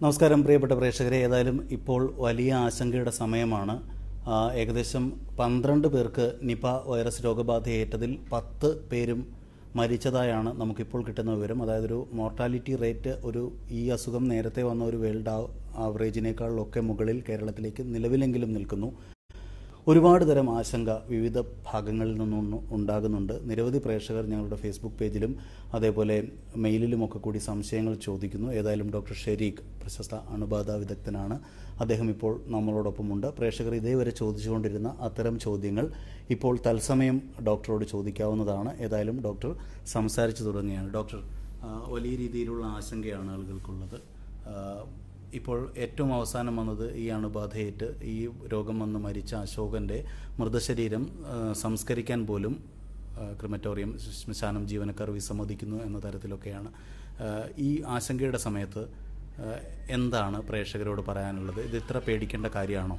നമസ്കാരം പ്രിയപ്പെട്ട പ്രേക്ഷകരെ ഏതായാലും ഇപ്പോൾ വലിയ ആശങ്കയുടെ സമയമാണ് ആ, ഏകദേശം പന്ത്രണ്ട് പേർക്ക് നിപ വൈറസ് രോഗബാധയേറ്റതിൽ പത്ത് പേരും മരിച്ചതായാണ് നമുക്കിപ്പോൾ കിട്ടുന്ന വിവരം അതായത് ഒരു മോർട്ടാലിറ്റി റേറ്റ് ഒരു ഈ അസുഖം നേരത്തെ വന്ന ഒരു വേൾഡ് ആ- ആവറേജിനേക്കാളൊക്കെ മുകളിൽ കേരളത്തിലേക്ക് നിലവിലെങ്കിലും നിൽക്കുന്നു ഒരുപാട് തരം ആശങ്ക വിവിധ ഭാഗങ്ങളിൽ നിന്നും ഉണ്ടാകുന്നുണ്ട് നിരവധി പ്രേക്ഷകർ ഞങ്ങളുടെ ഫേസ്ബുക്ക് പേജിലും അതേപോലെ മെയിലിലുമൊക്കെ കൂടി സംശയങ്ങൾ ചോദിക്കുന്നു ഏതായാലും ഡോക്ടർ ഷെരീഖ് പ്രശസ്ത അണുബാധ വിദഗ്ധനാണ് അദ്ദേഹം ഇപ്പോൾ നമ്മളോടൊപ്പമുണ്ട് പ്രേക്ഷകർ ഇതേവരെ ചോദിച്ചുകൊണ്ടിരുന്ന അത്തരം ചോദ്യങ്ങൾ ഇപ്പോൾ തത്സമയം ഡോക്ടറോട് ചോദിക്കാവുന്നതാണ് ഏതായാലും ഡോക്ടർ സംസാരിച്ചു തുടങ്ങുകയാണ് ഡോക്ടർ ആ, വലിയ രീതിയിലുള്ള ആശങ്കയാണ് ആളുകൾക്കുള്ളത് ആ, ഇപ്പോൾ ഏറ്റവും അവസാനം വന്നത് ഈ അണുബാധയേറ്റ് ഈ രോഗം വന്ന് മരിച്ച അശോകന്റെ മൃതശരീരം ആ, സംസ്കരിക്കാൻ പോലും ആ, ക്രിമറ്റോറിയം ശ്മശാനം ജീവനക്കാർ വിസമ്മതിക്കുന്നു എന്ന തരത്തിലൊക്കെയാണ് ആ, ഈ ആശങ്കയുടെ സമയത്ത് ആ, എന്താണ് പ്രേക്ഷകരോട് പറയാനുള്ളത് ഇത് ഇത്ര പേടിക്കേണ്ട കാര്യമാണോ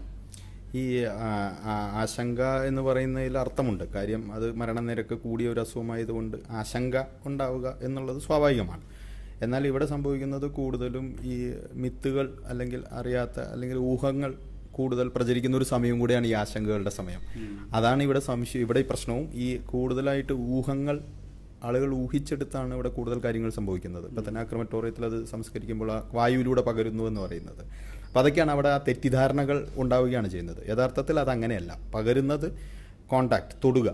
ഈ ആ, ആ, ആശങ്ക എന്ന് പറയുന്നതിൽ അർത്ഥമുണ്ട് കാര്യം അത് മരണനിരക്ക് കൂടിയ ഒരു അസുഖമായതുകൊണ്ട് ആശങ്ക ഉണ്ടാവുക എന്നുള്ളത് സ്വാഭാവികമാണ് എന്നാൽ ഇവിടെ സംഭവിക്കുന്നത് കൂടുതലും ഈ മിത്തുകൾ അല്ലെങ്കിൽ അറിയാത്ത അല്ലെങ്കിൽ ഊഹങ്ങൾ കൂടുതൽ പ്രചരിക്കുന്ന ഒരു സമയം കൂടിയാണ് ഈ ആശങ്കകളുടെ സമയം അതാണ് ഇവിടെ സംശയം ഇവിടെ ഈ പ്രശ്നവും ഈ കൂടുതലായിട്ട് ഊഹങ്ങൾ ആളുകൾ ഊഹിച്ചെടുത്താണ് ഇവിടെ കൂടുതൽ കാര്യങ്ങൾ സംഭവിക്കുന്നത് ഇപ്പം തന്നെ ആ ക്രമറ്റോറിയത്തിൽ അത് സംസ്കരിക്കുമ്പോൾ ആ വായുവിലൂടെ പകരുന്നു എന്ന് പറയുന്നത് അപ്പം അതൊക്കെയാണ് അവിടെ ആ തെറ്റിദ്ധാരണകൾ ഉണ്ടാവുകയാണ് ചെയ്യുന്നത് യഥാർത്ഥത്തിൽ അത് അങ്ങനെയല്ല പകരുന്നത് കോണ്ടാക്ട് തൊടുക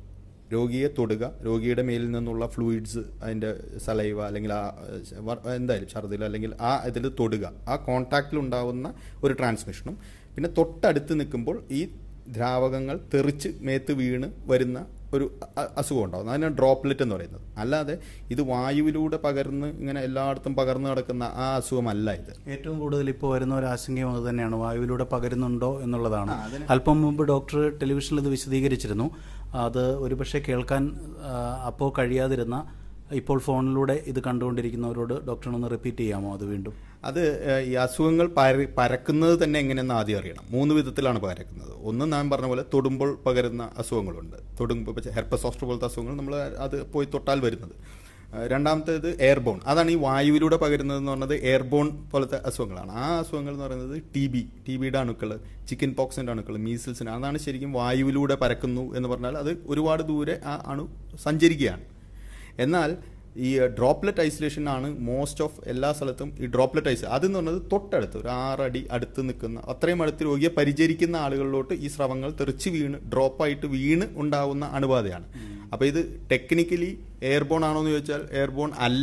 രോഗിയെ തൊടുക രോഗിയുടെ മേലിൽ നിന്നുള്ള ഫ്ലൂയിഡ്സ് അതിൻ്റെ സലൈവ അല്ലെങ്കിൽ ആ ഏഹ്, വ- എന്തായാലും ഛർദിൽ അല്ലെങ്കിൽ ആ ഇതിൽ തൊടുക ആ കോണ്ടാക്റ്റിൽ ഉണ്ടാവുന്ന ഒരു ട്രാൻസ്മിഷനും പിന്നെ തൊട്ടടുത്ത് നിൽക്കുമ്പോൾ ഈ ദ്രാവകങ്ങൾ തെറിച്ച് മേത്ത് വീണ് വരുന്ന ഒരു അ- അസുഖം ഉണ്ടാവും അതിനാണ് ഡ്രോപ്ലെറ്റ് എന്ന് പറയുന്നത് അല്ലാതെ ഇത് വായുവിലൂടെ പകർന്ന് ഇങ്ങനെ എല്ലായിടത്തും പകർന്നു നടക്കുന്ന ആ അസുഖമല്ല ഇത് ഏറ്റവും കൂടുതൽ ഇപ്പോൾ വരുന്ന ഒരു ആശങ്കയും അത് തന്നെയാണ് വായുവിലൂടെ പകരുന്നുണ്ടോ എന്നുള്ളതാണ് അല്പം മുമ്പ് ഡോക്ടർ ടെലിവിഷനിൽ ഇത് വിശദീകരിച്ചിരുന്നു അത് ഒരുപക്ഷെ കേൾക്കാൻ ആ, അപ്പോൾ കഴിയാതിരുന്ന ഇപ്പോൾ ഫോണിലൂടെ ഇത് കണ്ടുകൊണ്ടിരിക്കുന്നവരോട് ഡോക്ടറിനൊന്ന് റിപ്പീറ്റ് ചെയ്യാമോ അത് വീണ്ടും അത് ഏഹ്, ഈ അസുഖങ്ങൾ പര- പരക്കുന്നത് തന്നെ എങ്ങനെയെന്ന് ആദ്യം അറിയണം മൂന്ന് വിധത്തിലാണ് പരക്കുന്നത് ഒന്ന് ഞാൻ പറഞ്ഞ പോലെ തൊടുമ്പോൾ പകരുന്ന അസുഖങ്ങളുണ്ട് തൊടുമ്പോൾ ഹെർപ്പസ് സോഫ്റ്റ് പോലത്തെ അസുഖങ്ങൾ നമ്മൾ അത് പോയി തൊട്ടാൽ വരുന്നത് ഏഹ്, രണ്ടാമത്തേത് എയർബോൺ അതാണ് ഈ വായുവിലൂടെ പകരുന്നത് എന്ന് പറഞ്ഞത് എയർബോൺ പോലത്തെ അസുഖങ്ങളാണ് ആ അസുഖങ്ങൾ എന്ന് പറയുന്നത് ടി ബി ടി ബിയുടെ അണുക്കൾ ചിക്കൻ പോക്സിൻ്റെ അണുക്കൾ മീസിൽസിന് അതാണ് ശരിക്കും വായുവിലൂടെ പരക്കുന്നു എന്ന് പറഞ്ഞാൽ അത് ഒരുപാട് ദൂരെ ആ അണു സഞ്ചരിക്കുകയാണ് എന്നാൽ ഈ ഡ്രോപ്ലെറ്റ് ഐസൊലേഷൻ ആണ് മോസ്റ്റ് ഓഫ് എല്ലാ സ്ഥലത്തും ഈ ഡ്രോപ്ലെറ്റ് ഐസ് അതെന്ന് പറഞ്ഞത് തൊട്ടടുത്ത് ഒരു ആറടി അടുത്ത് നിൽക്കുന്ന അത്രയും അടുത്ത് രോഗിയെ പരിചരിക്കുന്ന ആളുകളിലോട്ട് ഈ സ്രവങ്ങൾ തെറിച്ച് വീണ് ഡ്രോപ്പായിട്ട് വീണ് ഉണ്ടാവുന്ന അണുബാധയാണ് അപ്പോൾ ഇത് ടെക്നിക്കലി എയർബോൺ ആണോ എന്ന് ചോദിച്ചാൽ എയർബോൺ അല്ല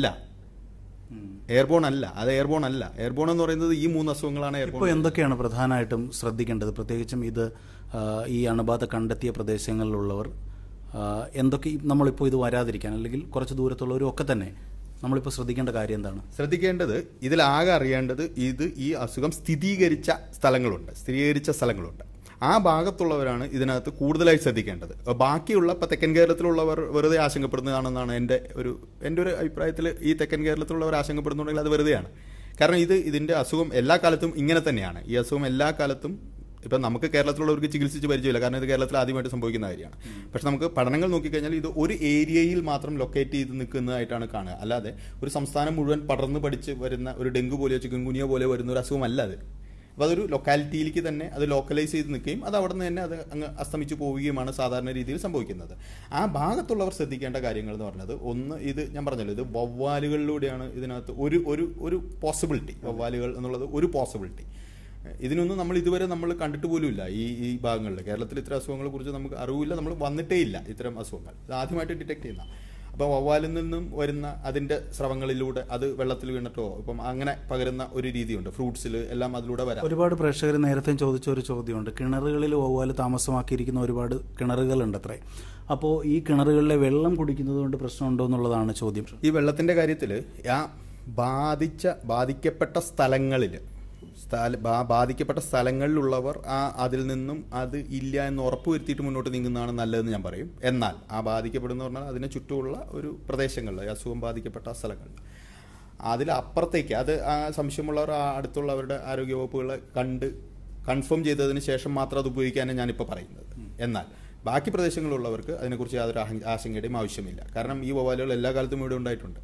എയർബോൺ അല്ല അത് എയർബോൺ അല്ല എയർബോൺ എന്ന് പറയുന്നത് ഈ മൂന്ന് അസുഖങ്ങളാണ് എയർബോൺ ഇപ്പോൾ എന്തൊക്കെയാണ് പ്രധാനമായിട്ടും ശ്രദ്ധിക്കേണ്ടത് പ്രത്യേകിച്ചും ഇത് ആ, ഈ അണുബാധ കണ്ടെത്തിയ പ്രദേശങ്ങളിലുള്ളവർ ആ, എന്തൊക്കെ ഈ- നമ്മളിപ്പോൾ ഇത് വരാതിരിക്കാൻ അല്ലെങ്കിൽ കുറച്ച് ദൂരത്തുള്ളവരും ഒക്കെ തന്നെ നമ്മളിപ്പോൾ ശ്രദ്ധിക്കേണ്ട കാര്യം എന്താണ് ശ്രദ്ധിക്കേണ്ടത് ഇതിലാകെ അറിയേണ്ടത് ഇത് ഈ അസുഖം സ്ഥിരീകരിച്ച സ്ഥലങ്ങളുണ്ട് സ്ഥിരീകരിച്ച സ്ഥലങ്ങളുണ്ട് ആ ഭാഗത്തുള്ളവരാണ് ഇതിനകത്ത് കൂടുതലായി ശ്രദ്ധിക്കേണ്ടത് ബാക്കിയുള്ള ഇപ്പം തെക്കൻ കേരളത്തിലുള്ളവർ വെറുതെ ആശങ്കപ്പെടുന്നതാണെന്നാണ് എൻ്റെ ഒരു എൻ്റെ ഒരു അഭിപ്രായത്തിൽ ഈ തെക്കൻ കേരളത്തിലുള്ളവർ ആശങ്കപ്പെടുന്നുണ്ടെങ്കിൽ അത് വെറുതെയാണ് കാരണം ഇത് ഇതിൻ്റെ അസുഖം എല്ലാ കാലത്തും ഇങ്ങനെ തന്നെയാണ് ഈ അസുഖം എല്ലാ കാലത്തും ഇപ്പം നമുക്ക് കേരളത്തിലുള്ളവർക്ക് ചികിത്സിച്ച് പരിചയമില്ല കാരണം ഇത് കേരളത്തിൽ ആദ്യമായിട്ട് സംഭവിക്കുന്ന കാര്യമാണ് പക്ഷെ നമുക്ക് പഠനങ്ങൾ നോക്കിക്കഴിഞ്ഞാൽ ഇത് ഒരു ഏരിയയിൽ മാത്രം ലൊക്കേറ്റ് ചെയ്ത് നിൽക്കുന്നതായിട്ടാണ് കാണുക അല്ലാതെ ഒരു സംസ്ഥാനം മുഴുവൻ പടർന്ന് പഠിച്ച് വരുന്ന ഒരു ഡെങ്കു പോലെയോ ചിക്കൻ കുനിയോ പോലെ വരുന്ന ഒരു അസുഖമല്ല അത് അപ്പോൾ അതൊരു ലൊക്കാലിറ്റിയിലേക്ക് തന്നെ അത് ലോക്കലൈസ് ചെയ്ത് നിൽക്കുകയും അത് അവിടെ നിന്ന് തന്നെ അത് അങ്ങ് അസ്തമിച്ച് പോവുകയുമാണ് സാധാരണ രീതിയിൽ സംഭവിക്കുന്നത് ആ ഭാഗത്തുള്ളവർ ശ്രദ്ധിക്കേണ്ട കാര്യങ്ങൾ എന്ന് പറഞ്ഞത് ഒന്ന് ഇത് ഞാൻ പറഞ്ഞല്ലോ ഇത് വവ്വാലുകളിലൂടെയാണ് ഇതിനകത്ത് ഒരു ഒരു ഒരു പോസിബിലിറ്റി വവ്വാലുകൾ എന്നുള്ളത് ഒരു പോസിബിലിറ്റി ഇതിനൊന്നും നമ്മൾ ഇതുവരെ നമ്മൾ കണ്ടിട്ട് പോലുമില്ല ഈ ഈ ഭാഗങ്ങളിൽ കേരളത്തിൽ ഇത്തരം അസുഖങ്ങളെ കുറിച്ച് നമുക്ക് അറിവില്ല നമ്മൾ വന്നിട്ടേ ഇല്ല ഇത്തരം അസുഖങ്ങൾ ഇത് ആദ്യമായിട്ട് ഡിറ്റക്ട് ചെയ്യുന്ന അപ്പോൾ വവ്വാലിൽ നിന്നും വരുന്ന അതിൻ്റെ സ്രവങ്ങളിലൂടെ അത് വെള്ളത്തിൽ വീണിട്ടോ ഇപ്പം അങ്ങനെ പകരുന്ന ഒരു രീതിയുണ്ട് ഫ്രൂട്ട്സിൽ എല്ലാം അതിലൂടെ വരാം ഒരുപാട് പ്രേക്ഷകർ നേരത്തെ ചോദിച്ച ഒരു ചോദ്യമുണ്ട് കിണറുകളിൽ വവ്വാല് താമസമാക്കിയിരിക്കുന്ന ഒരുപാട് കിണറുകളുണ്ട് അത്രേ അപ്പോൾ ഈ കിണറുകളിലെ വെള്ളം കുടിക്കുന്നത് കൊണ്ട് പ്രശ്നമുണ്ടോ എന്നുള്ളതാണ് ചോദ്യം ഈ വെള്ളത്തിന്റെ കാര്യത്തിൽ ആ ബാധിച്ച ബാധിക്കപ്പെട്ട സ്ഥലങ്ങളിൽ സ്ഥല ബാ- ബാധിക്കപ്പെട്ട സ്ഥലങ്ങളിലുള്ളവർ ആ അതിൽ നിന്നും അത് ഇല്ല എന്ന് ഉറപ്പുവരുത്തിയിട്ട് മുന്നോട്ട് നീങ്ങുന്നതാണ് നല്ലതെന്ന് ഞാൻ പറയും എന്നാൽ ആ ബാധിക്കപ്പെടുന്ന പറഞ്ഞാൽ അതിന് ചുറ്റുമുള്ള ഒരു പ്രദേശങ്ങളിൽ ഈ അസുഖം ബാധിക്കപ്പെട്ട സ്ഥലങ്ങളിൽ അതിലപ്പുറത്തേക്ക് അത് ആ സംശയമുള്ളവർ ആ അടുത്തുള്ളവരുടെ ആരോഗ്യവകുപ്പുകളെ കണ്ട് കൺഫേം ചെയ്തതിന് ശേഷം മാത്രം അത് ഉപയോഗിക്കാനാണ് ഞാനിപ്പോൾ പറയുന്നത് എന്നാൽ ബാക്കി പ്രദേശങ്ങളിലുള്ളവർക്ക് അതിനെക്കുറിച്ച് യാതൊരു ആഹ- ആശങ്കയുടെയും ആവശ്യമില്ല കാരണം ഈ വവ്വാലുകൾ എല്ലാ കാലത്തും ഇവിടെ ഉണ്ടായിട്ടുണ്ട്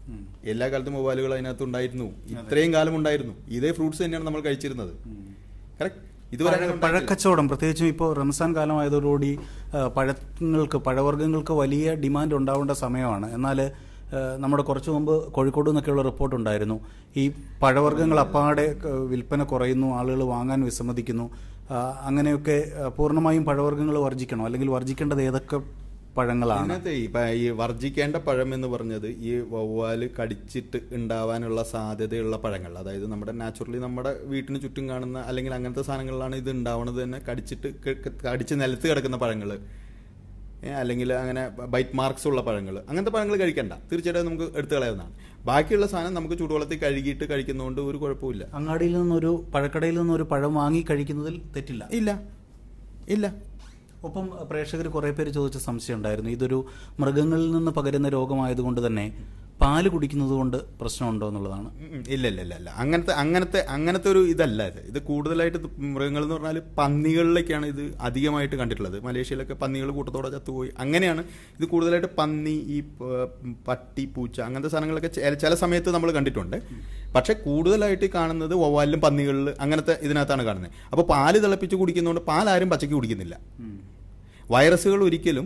എല്ലാ കാലത്തും വവ്വാലുകൾ അതിനകത്ത് ഉണ്ടായിരുന്നു ഇത്രയും കാലം ഉണ്ടായിരുന്നു ഇതേ ഫ്രൂട്ട്സ് തന്നെയാണ് നമ്മൾ കഴിച്ചിരുന്നത് കറക്റ്റ് ഇതുവരെ അങ്ങനെ പഴ- ഉണ്ടായിട്ടില്ല. പഴക്കച്ചവടം പ്രത്യേകിച്ചും ഇപ്പോൾ റംസാൻ കാലമായതോടുകൂടി ആ, പഴങ്ങൾക്ക് പഴവർഗ്ഗങ്ങൾക്ക് വലിയ ഡിമാൻഡ് ഉണ്ടാവേണ്ട സമയമാണ് എന്നാൽ ആ, നമ്മുടെ കുറച്ച് മുമ്പ് കോഴിക്കോട് നിന്നൊക്കെയുള്ള റിപ്പോർട്ട് ഉണ്ടായിരുന്നു ഈ പഴവർഗ്ഗങ്ങൾ അപ്പാടെ ആ, വിൽപ്പന കുറയുന്നു ആളുകൾ വാങ്ങാൻ വിസമ്മതിക്കുന്നു ആ, അങ്ങനെയൊക്കെ ആ, പൂർണ്ണമായും പഴവർഗ്ഗങ്ങൾ വർജിക്കണോ അല്ലെങ്കിൽ വർജിക്കേണ്ടത് ഏതൊക്കെ പഴങ്ങളാണ് ഇതിനകത്ത് ഈ പ- ഈ വർജിക്കേണ്ട പഴം എന്ന് പറഞ്ഞത് ഈ വവ്വാല് കടിച്ചിട്ട് ഉണ്ടാവാനുള്ള സാധ്യതയുള്ള പഴങ്ങൾ അതായത് നമ്മുടെ നാച്ചുറലി നമ്മുടെ വീട്ടിന് ചുറ്റും കാണുന്ന അല്ലെങ്കിൽ അങ്ങനത്തെ സാധനങ്ങളിലാണ് ഇത് ഉണ്ടാവുന്നത് തന്നെ കടിച്ചിട്ട് ക- ക- കടിച്ച് നിലത്ത് കിടക്കുന്ന പഴങ്ങൾ അല്ലെങ്കിൽ അങ്ങനെ ബൈറ്റ് മാർക്സ് ഉള്ള പഴങ്ങൾ അങ്ങനത്തെ പഴങ്ങൾ കഴിക്കണ്ട തീർച്ചയായിട്ടും നമുക്ക് എടുത്തു കളയാവുന്നതാണ് ബാക്കിയുള്ള സാധനം നമുക്ക് ചൂടുവെള്ളത്തിൽ കഴുകിയിട്ട് കഴിക്കുന്നതുകൊണ്ട് ഒരു കുഴപ്പമില്ല അങ്ങാടിയിൽ നിന്നൊരു പഴക്കടയിൽ നിന്നൊരു പഴം വാങ്ങി കഴിക്കുന്നതിൽ തെറ്റില്ല ഇല്ല ഇല്ല ഒപ്പം പ്രേക്ഷകർ കുറെ പേര് ചോദിച്ച സംശയം ഉണ്ടായിരുന്നു ഇതൊരു മൃഗങ്ങളിൽ നിന്ന് പകരുന്ന രോഗമായതുകൊണ്ട് തന്നെ പാല് കുടിക്കുന്നത് കൊണ്ട് പ്രശ്നമുണ്ടോ എന്നുള്ളതാണ് ഉം, ഉം. ഇല്ല ഇല്ല ഇല്ല ഇല്ല അങ്ങനത്തെ അങ്ങനത്തെ അങ്ങനത്തെ ഒരു ഇതല്ല ഇത് ഇത് കൂടുതലായിട്ട് ഇത് മൃഗങ്ങൾ എന്ന് പറഞ്ഞാൽ പന്നികളിലേക്കാണ് ഇത് അധികമായിട്ട് കണ്ടിട്ടുള്ളത് മലേഷ്യയിലൊക്കെ പന്നികൾ കൂട്ടത്തോടെ ചത്തുപോയി അങ്ങനെയാണ് ഇത് കൂടുതലായിട്ട് പന്നി ഈ പ- പട്ടി പൂച്ച അങ്ങനത്തെ സാധനങ്ങളൊക്കെ ചെ- ചില സമയത്ത് നമ്മൾ കണ്ടിട്ടുണ്ട് പക്ഷെ കൂടുതലായിട്ട് കാണുന്നത് വവ്വാലിലും പന്നികളിൽ അങ്ങനത്തെ ഇതിനകത്താണ് കാണുന്നത് അപ്പോൾ പാല് തിളപ്പിച്ച് കുടിക്കുന്നതുകൊണ്ട് പാലാരും പച്ചയ്ക്ക് കുടിക്കുന്നില്ല വൈറസുകൾ ഒരിക്കലും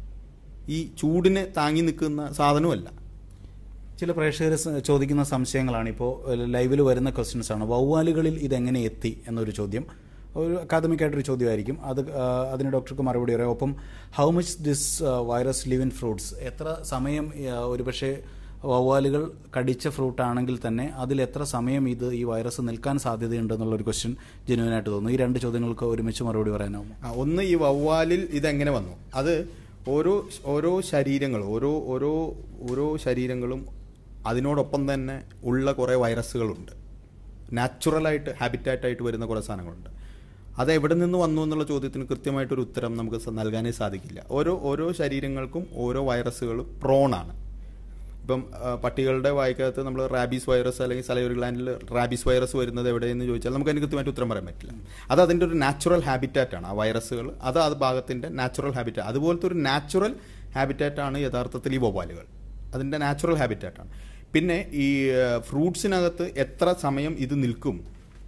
ഈ ചൂടിനെ താങ്ങി നിൽക്കുന്ന സാധനമല്ല ചില പ്രേക്ഷകർ സ- ചോദിക്കുന്ന സംശയങ്ങളാണ് ഇപ്പോൾ ലൈവിൽ വരുന്ന ക്വസ്റ്റ്യൻസ് ആണ് വവ്വാലുകളിൽ ഇതെങ്ങനെ എത്തി എന്നൊരു ചോദ്യം ഒരു അക്കാദമിക് ആയിട്ടൊരു ചോദ്യമായിരിക്കും അത് ആ, അതിന് ഡോക്ടർക്ക് മറുപടി പറയാം ഒപ്പം how much this virus live in fruits എത്ര സമയം ആ, ഒരുപക്ഷെ വവ്വാലുകൾ കടിച്ച ഫ്രൂട്ട് ആണെങ്കിൽ തന്നെ അതിൽ എത്ര സമയം ഇത് ഈ വൈറസ് നിൽക്കാൻ സാധ്യതയുണ്ട് എന്നുള്ളൊരു ക്വസ്റ്റ്യൻ ജെനുവനായിട്ട് തോന്നുന്നു ഈ രണ്ട് ചോദ്യങ്ങൾക്ക് ഒരുമിച്ച് മറുപടി പറയാനാവുമോ ആ, ഒന്ന് ഈ വവ്വാലിൽ ഇതെങ്ങനെ വന്നു അത് ഓരോ ഓരോ ശരീരങ്ങൾ ഓരോ ഓരോ ഓരോ ശരീരങ്ങളും അതിനോടൊപ്പം തന്നെ ഉള്ള കുറേ വൈറസുകളുണ്ട് നാച്ചുറലായിട്ട് ഹാബിറ്റാറ്റായിട്ട് വരുന്ന കുറേ സാധനങ്ങളുണ്ട് അത് എവിടെ നിന്ന് വന്നു എന്നുള്ള ചോദ്യത്തിന് കൃത്യമായിട്ടൊരു ഉത്തരം നമുക്ക് സ- നൽകാനേ സാധിക്കില്ല ഓരോ ഓരോ ശരീരങ്ങൾക്കും ഓരോ വൈറസുകൾ പ്രോണാണ് ഇപ്പം ആ, പട്ടികളുടെ വായിക്കകത്ത് നമ്മൾ റാബീസ് വൈറസ് അല്ലെങ്കിൽ സലൈവറി ഗ്ലാൻഡിൽ റാബീസ് വൈറസ് വരുന്നത് എവിടെയെന്ന് ചോദിച്ചാൽ നമുക്ക് അതിന് കൃത്യമായിട്ട് ഉത്തരം പറയാൻ പറ്റില്ല അത് അതിൻ്റെ ഒരു നാച്ചുറൽ ഹാബിറ്റാറ്റ് ആണ് ആ വൈറസുകൾ അത് അത് ഭാഗത്തിൻ്റെ നാച്ചുറൽ ഹാബിറ്റാറ്റ് അതുപോലത്തെ ഒരു നാച്ചുറൽ ഹാബിറ്റാറ്റ് ആണ് യഥാർത്ഥത്തിൽ ഈ വവ്വാലുകൾ അതിൻ്റെ നാച്ചുറൽ ഹാബിറ്റാറ്റ് ആണ് പിന്നെ ഈ ഫ്രൂട്ട്സിനകത്ത് എത്ര സമയം ഇത് നിൽക്കും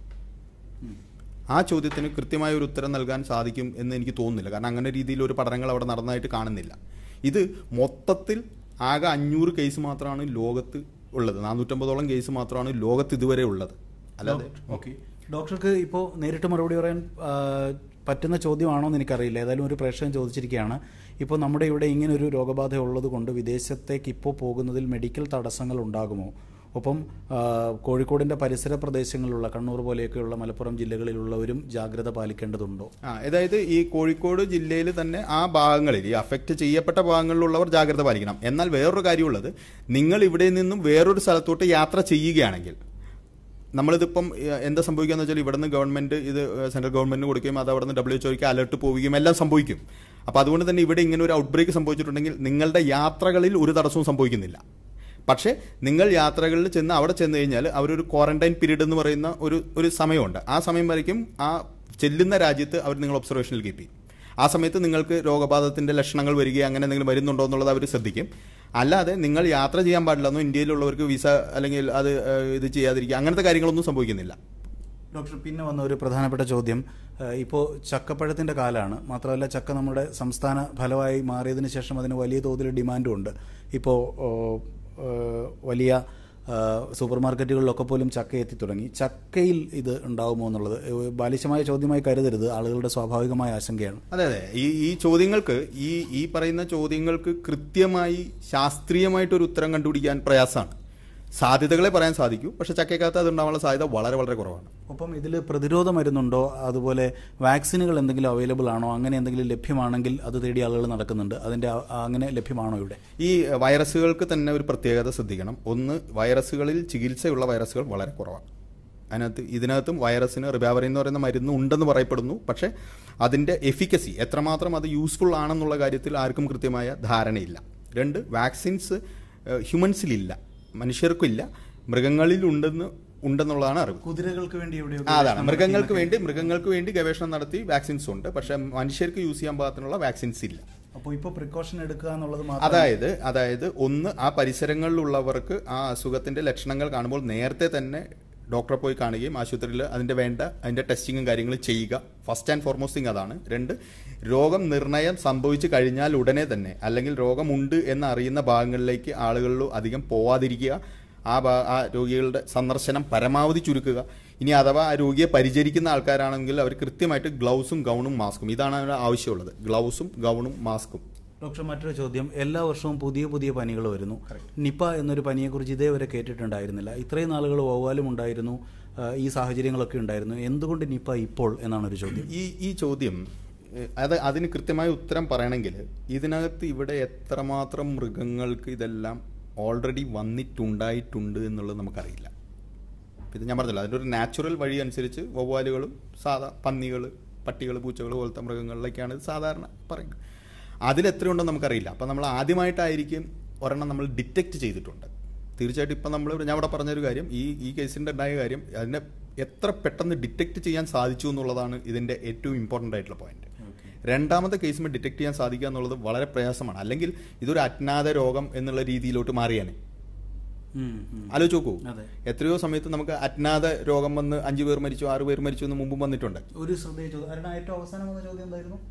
ആ ചോദ്യത്തിന് കൃത്യമായ ഒരു ഉത്തരം നൽകാൻ സാധിക്കും എന്ന് എനിക്ക് തോന്നുന്നില്ല കാരണം അങ്ങനെ രീതിയിൽ ഒരു പഠനങ്ങൾ അവിടെ നടന്നതായിട്ട് കാണുന്നില്ല ഇത് മൊത്തത്തിൽ ആകെ അഞ്ഞൂറ് കേസ് മാത്രമാണ് ലോകത്ത് ഉള്ളത് നാനൂറ്റമ്പതോളം കേസ് മാത്രമാണ് ലോകത്ത് ഇതുവരെ ഉള്ളത് അല്ലാതെ ഓക്കെ ഡോക്ടർക്ക് ഇപ്പോൾ നേരിട്ട് മറുപടി പറയാൻ ആ, പറ്റുന്ന ചോദ്യമാണോ എന്ന് എനിക്കറിയില്ല ഏതായാലും ഒരു പ്രേക്ഷകൻ ചോദിച്ചിരിക്കുകയാണ് ഇപ്പോൾ നമ്മുടെ ഇവിടെ ഇങ്ങനെ ഒരു രോഗബാധ ഉള്ളത് കൊണ്ട് വിദേശത്തേക്ക് ഇപ്പോൾ പോകുന്നതിൽ മെഡിക്കൽ തടസ്സങ്ങൾ ഉണ്ടാകുമോ ഒപ്പം ആ, കോഴിക്കോടിൻ്റെ പരിസര പ്രദേശങ്ങളിലുള്ള കണ്ണൂർ പോലെയൊക്കെയുള്ള മലപ്പുറം ജില്ലകളിലുള്ളവരും ജാഗ്രത പാലിക്കേണ്ടതുണ്ടോ ആ അതായത് ഈ കോഴിക്കോട് ജില്ലയിൽ തന്നെ ആ ഭാഗങ്ങളിൽ ഈ അഫക്റ്റ് ചെയ്യപ്പെട്ട ഭാഗങ്ങളിലുള്ളവർ ജാഗ്രത പാലിക്കണം എന്നാൽ വേറൊരു കാര്യമുള്ളത് നിങ്ങൾ ഇവിടെ നിന്നും വേറൊരു സ്ഥലത്തോട്ട് യാത്ര ചെയ്യുകയാണെങ്കിൽ നമ്മളിതിപ്പം ഏഹ്, എന്താ സംഭവിക്കാന്ന് വെച്ചാൽ ഇവിടുന്ന് ഗവൺമെന്റ് ഇത് ഏഹ്, സെൻട്രൽ ഗവൺമെന്റിന് കൊടുക്കുകയും അത് അവിടുന്ന് ഡബ്ല്യു എച്ച്ഒക്ക് അലർട്ട് പോവുകയും എല്ലാം സംഭവിക്കും അപ്പോൾ അതുകൊണ്ട് തന്നെ ഇവിടെ ഇങ്ങനെ ഒരു ഔട്ട് ബ്രേക്ക് സംഭവിച്ചിട്ടുണ്ടെങ്കിൽ നിങ്ങളുടെ യാത്രകളിൽ ഒരു തടസ്സവും സംഭവിക്കുന്നില്ല പക്ഷേ നിങ്ങൾ യാത്രകളിൽ ചെന്ന് അവിടെ ചെന്ന് കഴിഞ്ഞാൽ അവരൊരു ക്വാറന്റൈൻ പീരീഡ് എന്ന് പറയുന്ന ഒരു ഒരു സമയമുണ്ട് ആ സമയം വരയ്ക്കും ആ ചെല്ലുന്ന രാജ്യത്ത് അവർ നിങ്ങൾ ഒബ്സർവേഷനിൽ കീപ്പ് ചെയ്യും ആ സമയത്ത് നിങ്ങൾക്ക് രോഗബാധത്തിന്റെ ലക്ഷണങ്ങൾ വരികയോ അങ്ങനെ എന്തെങ്കിലും വരുന്നുണ്ടോ എന്നുള്ളത് അവർ ശ്രദ്ധിക്കും അല്ലാതെ നിങ്ങൾ യാത്ര ചെയ്യാൻ പാടില്ലെന്നോ ഇന്ത്യയിലുള്ളവർക്ക് വിസ അല്ലെങ്കിൽ അത് ഏഹ്, ഇത് ചെയ്യാതിരിക്കുക അങ്ങനത്തെ കാര്യങ്ങളൊന്നും സംഭവിക്കുന്നില്ല ഡോക്ടർ പിന്നെ വന്ന ഒരു പ്രധാനപ്പെട്ട ചോദ്യം ഇപ്പോൾ ചക്കപ്പഴത്തിൻ്റെ കാലമാണ് മാത്രമല്ല ചക്ക നമ്മുടെ സംസ്ഥാന ഫലമായി മാറിയതിന് ശേഷം അതിന് വലിയ തോതിൽ ഡിമാൻഡും ഉണ്ട് ഇപ്പോൾ വലിയ ആ, സൂപ്പർ മാർക്കറ്റുകളിലൊക്കെ പോലും ചക്ക എത്തി തുടങ്ങി ചക്കയിൽ ഇത് ഉണ്ടാവുമോ എന്നുള്ളത് ഏഹ്, ബാലിശമായ ചോദ്യമായി കരുതരുത് ആളുകളുടെ സ്വാഭാവികമായ ആശങ്കയാണ് അതെ അതെ ഈ ഈ ചോദ്യങ്ങൾക്ക് ഈ ഈ പറയുന്ന ചോദ്യങ്ങൾക്ക് കൃത്യമായി ശാസ്ത്രീയമായിട്ടൊരു ഉത്തരം കണ്ടുപിടിക്കാൻ പ്രയാസമാണ് സാധ്യതകളെ പറയാൻ സാധിക്കൂ പക്ഷെ ചക്കയ്ക്കകത്ത് അത് ഉണ്ടാവാനുള്ള സാധ്യത വളരെ വളരെ കുറവാണ് ഒപ്പം ഇതിൽ പ്രതിരോധ മരുന്നുണ്ടോ അതുപോലെ വാക്സിനുകൾ എന്തെങ്കിലും അവൈലബിൾ ആണോ അങ്ങനെ എന്തെങ്കിലും ലഭ്യമാണെങ്കിൽ അത് തേടി ആളുകൾ നടക്കുന്നുണ്ട് അതിൻ്റെ ആ- അങ്ങനെ ലഭ്യമാണോ ഇവിടെ ഈ വൈറസുകൾക്ക് തന്നെ ഒരു പ്രത്യേകത ശ്രദ്ധിക്കണം ഒന്ന് വൈറസുകളിൽ ചികിത്സയുള്ള വൈറസുകൾ വളരെ കുറവാണ് അതിനകത്ത് ഇതിനകത്തും വൈറസിന് റിബാവറിൻ എന്ന് പറയുന്ന മരുന്ന് ഉണ്ടെന്ന് പറയപ്പെടുന്നു പക്ഷേ അതിൻ്റെ എഫിക്കസി എത്രമാത്രം അത് യൂസ്ഫുൾ ആണെന്നുള്ള കാര്യത്തിൽ ആർക്കും കൃത്യമായ ധാരണയില്ല രണ്ട് വാക്സിൻസ് ഹ്യൂമൻസിലില്ല മനുഷ്യർക്കില്ല മൃഗങ്ങളിൽ ഉണ്ടെന്ന് ഉണ്ടെന്നുള്ളതാണ് അറിവ് കുതിരകൾക്ക് വേണ്ടി എവിടെയോ ആ, അതാണ് മൃഗങ്ങൾക്ക് വേണ്ടി മൃഗങ്ങൾക്ക് വേണ്ടി ഗവേഷണം നടത്തി വാക്സിൻസ് ഉണ്ട് പക്ഷേ മനുഷ്യർക്ക് യൂസ് ചെയ്യാൻ പാകത്തിനുള്ള വാക്സിൻസ് ഇല്ല അപ്പോൾ ഇപ്പോൾ പ്രിക്കോഷൻ എടുക്കുക എന്നുള്ളത് മാത്രം അതായത് അതായത് ഒന്ന് ആ പരിസരങ്ങളിലുള്ളവർക്ക് ആ അസുഖത്തിന്റെ ലക്ഷണങ്ങൾ കാണുമ്പോൾ നേരത്തെ തന്നെ ഡോക്ടറെ പോയി കാണുകയും ആശുപത്രിയിൽ അതിന്റെ വേണ്ട അതിന്റെ ടെസ്റ്റിങ്ങും കാര്യങ്ങളും ചെയ്യുക ഫസ്റ്റ് ആൻഡ് ഫോർമോസ്റ്റ് തിങ് അതാണ് രണ്ട് രോഗം നിർണയം സംഭവിച്ചു കഴിഞ്ഞാൽ ഉടനെ തന്നെ അല്ലെങ്കിൽ രോഗമുണ്ട് എന്ന് അറിയുന്ന ഭാഗങ്ങളിലേക്ക് ആളുകളിൽ അധികം പോവാതിരിക്കുക ആ ഭാ- ആ രോഗികളുടെ സന്ദർശനം പരമാവധി ചുരുക്കുക ഇനി അഥവാ ആ രോഗിയെ പരിചരിക്കുന്ന ആൾക്കാരാണെങ്കിൽ അവർ കൃത്യമായിട്ട് ഗ്ലൗസും ഗൗണും മാസ്കും ഇതാണ് അവരുടെ ആവശ്യമുള്ളത് ഗ്ലൗസും ഗൗണും മാസ്കും ഡോക്ടർ മറ്റൊരു ചോദ്യം എല്ലാ വർഷവും പുതിയ പുതിയ പനികൾ വരുന്നു നിപ്പ എന്നൊരു പനിയെക്കുറിച്ച് ഇതേവരെ കേട്ടിട്ടുണ്ടായിരുന്നില്ല ഇത്രയും നാളുകൾ വവ്വാലും ഉണ്ടായിരുന്നു ആ, ഈ സാഹചര്യങ്ങളൊക്കെ ഉണ്ടായിരുന്നു എന്തുകൊണ്ട് നിപ്പ ഇപ്പോൾ എന്നാണ് ഒരു ചോദ്യം ഈ ഈ ചോദ്യം ഏഹ്, അത് അതിന് കൃത്യമായ ഉത്തരം പറയണമെങ്കിൽ ഇതിനകത്ത് ഇവിടെ എത്രമാത്രം മൃഗങ്ങൾക്ക് ഇതെല്ലാം ഓൾറെഡി വന്നിട്ടുണ്ടായിട്ടുണ്ട് എന്നുള്ളത് നമുക്കറിയില്ല ഇത് ഞാൻ പറഞ്ഞല്ലോ അതിൻ്റെ ഒരു നാച്ചുറൽ വഴി അനുസരിച്ച് വവ്വാലുകളും സാധാ പന്നികൾ പട്ടികൾ പൂച്ചകൾ പോലത്തെ മൃഗങ്ങളിലേക്കാണ് ഇത് സാധാരണ പറയുന്നത് അതിലെത്രയുണ്ടെന്ന് നമുക്കറിയില്ല അപ്പം നമ്മൾ ആദ്യമായിട്ടായിരിക്കും ഒരെണ്ണം നമ്മൾ ഡിറ്റക്റ്റ് ചെയ്തിട്ടുണ്ട് തീർച്ചയായിട്ടും ഇപ്പം നമ്മൾ ഞാൻ ഇവിടെ പറഞ്ഞൊരു കാര്യം ഈ ഈ കേസിൻ്റെ ഉണ്ടായ കാര്യം അതിനെ എത്ര പെട്ടെന്ന് ഡിറ്റക്റ്റ് ചെയ്യാൻ സാധിച്ചു എന്നുള്ളതാണ് ഇതിൻ്റെ ഏറ്റവും ഇമ്പോർട്ടൻ്റ് ആയിട്ടുള്ള പോയിന്റ് രണ്ടാമത്തെ കേസുമ്പോൾ ഡിറ്റക്ട് ചെയ്യാൻ സാധിക്കുക എന്നുള്ളത് വളരെ പ്രയാസമാണ് അല്ലെങ്കിൽ ഇതൊരു അജ്ഞാത രോഗം എന്നുള്ള രീതിയിലോട്ട് മാറിയാണ് ഉം, ഉം. ആലോചിച്ച് നോക്കൂ അതെ. എത്രയോ സമയത്ത് നമുക്ക് അജ്ഞാത രോഗം വന്ന് അഞ്ചു പേർ മരിച്ചു ആറു പേർ മരിച്ചു എന്ന് മുമ്പും വന്നിട്ടുണ്ട് ഒരു ശ്രദ്ധേയ ചോദ്യം അരുണ ഏറ്റവും അവസാനം വന്ന ചോദ്യം എന്തായിരുന്നു